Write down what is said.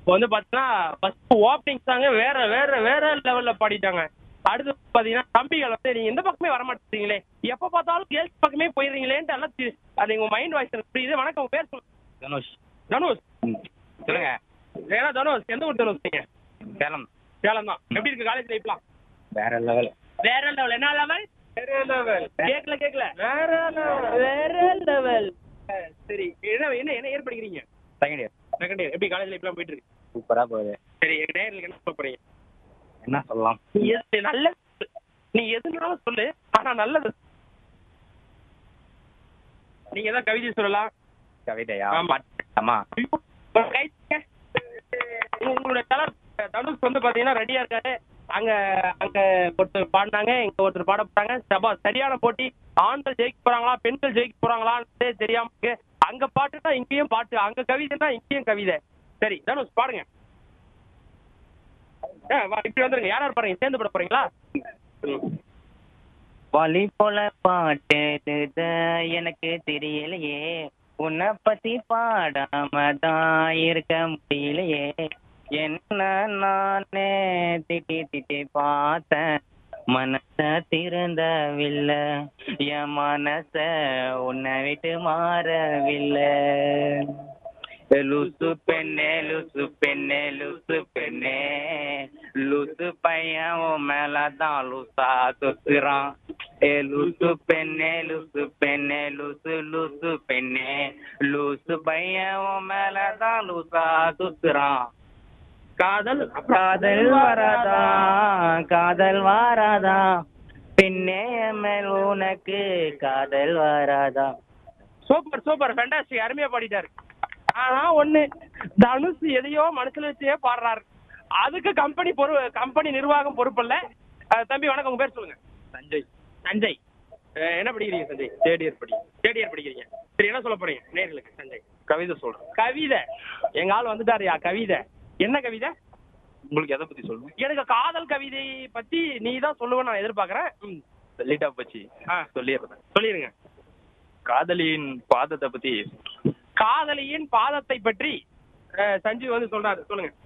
இப்போ வந்து பாத்தீங்கன்னா ஃபர்ஸ்ட் ஓப்பனிங் சாங் வேற வேற வேற லெவல்ல பாடிட்டாங்க அடுத்து பாத்தீங்கன்னா தம்பிகள் வந்து நீங்க இந்த பக்கமே வர மாட்டேங்கிறீங்களே எப்ப பார்த்தாலும் கேர்ள்ஸ் பக்கமே போயிடுறீங்களேன்ட்டு எல்லாம் தி- அது உங்க மைண்ட் வாய்ஸ் எனக்கு புரியுது வணக்கம் உங்க பேர் சொல்லுங்க தனுஷ் தனுஷ் சொல்லுங்க ஏன்னா தனுஷ் எந்த ஊர் தனுஷ் நீங்க சேலம் சேலம் தான் எப்படி இருக்கு காலேஜ் லைஃப்லாம் வேற லெவல் வேற லெவல் என்ன லெவல் வேற லெவல் கேக்கல கேக்கல வேற லெவல் வேற லெவல் சரி என்ன என்ன என்ன இயர் படிக்கிறீங்க செகண்ட் இயர் செகண்ட் இயர் எப்படி காலேஜ் லைஃப்லாம் போயிட்டு இருக்கு சூப்பரா போகுது சரி எங்க நேயர்களுக்கு என்ன சொல்ல போறீங்க என்ன சொல்லலாம் நீ எது நல்ல நீ எதுனாலும் சொல்லு ஆனா நல்லது நீங்க ஏதாவது கவிதை சொல்லலாம் கவிதையா ஆமா ஆமா ஒரு கை தட்டுங்க. உங்களுடைய கலர் தனுஷ் வந்து பாத்தீங்கன்னா ரெடியா இருக்காரு அங்க அங்க ஒருத்தர் பாடினாங்க இங்க ஒருத்தர் பாட போறாங்க சபா சரியான போட்டி ஆண்கள் ஜெயிக்க போறாங்களா பெண்கள் ஜெயிக்க போறாங்களான்னு தெரியாம இருக்கு அங்க பாட்டுனா இங்கேயும் பாட்டு அங்க கவிதைனா இங்கேயும் கவிதை சரி தனுஷ் பாடுங்க ஆ, வா, இப்படி வந்துருங்க யார் யார் பாருங்க சேர்ந்து பாட போறீங்களா ம். வழி போல பாட்டு எனக்கு தெரியலையே உன்னை பத்தி பாடாம தான் இருக்க முடியலையே என்ன நானே திட்டி திட்டி பார்த்தேன் மனச திருந்தவில்லை என் மனச உன்னை விட்டு மாறவில்லை லூசு பெண்ணே லூசு பெண்ணே லூசு பெண்ணே லூசு பையன் உன் மேலதான் லூசா சுத்துறான் ஏ லூசு பெண்ணே லூசு பெண்ணே லூசு லூசு பெண்ணே லூசு பையன் உன் மேலதான் லூசா சுத்துறான் காதல் காதல் வராதா காதல் வராதா பெண்ணே என் மேல் உனக்கு காதல் வராதா சூப்பர் சூப்பர் ஃபேண்டாஸ்டிக் அருமையா பாடிட்டாரு ஆனா ஒண்ணு தனுஷ் எதையோ மனசுல வச்சே பாடுறாரு அதுக்கு கம்பெனி பொறு கம்பெனி நிர்வாகம் பொறுப்பில்ல அஹ் தம்பி வணக்கம் உங்க பேர் சொல்லுங்க சஞ்சய் சஞ்சய் அஹ் என்ன படிக்கிறீங்க சஞ்சய் தேர்ட் இயர் படி தேர்ட் இயர் படிக்கிறீங்க சரி என்ன சொல்ல போறீங்க நேர்களுக்கு சஞ்சய் கவிதை சொல்றேன் கவிதை எங்க ஆள் வந்துட்டாருயா கவிதை என்ன கவிதை உங்களுக்கு எதை பத்தி சொல்லணும் எனக்கு காதல் கவிதை பத்தி நீ தான் சொல்லுவேன்னு நான் எதிர்பார்க்கறேன் ம் லேட்டா போச்சு ஆ சொல்லிடுறேன் சொல்லிருங்க காதலியின் பாதத்தை பத்தி காதலியின் பாதத்தை பற்றி அஹ், சஞ்சீவ் வந்து சொல்றாரு சொல்லுங்க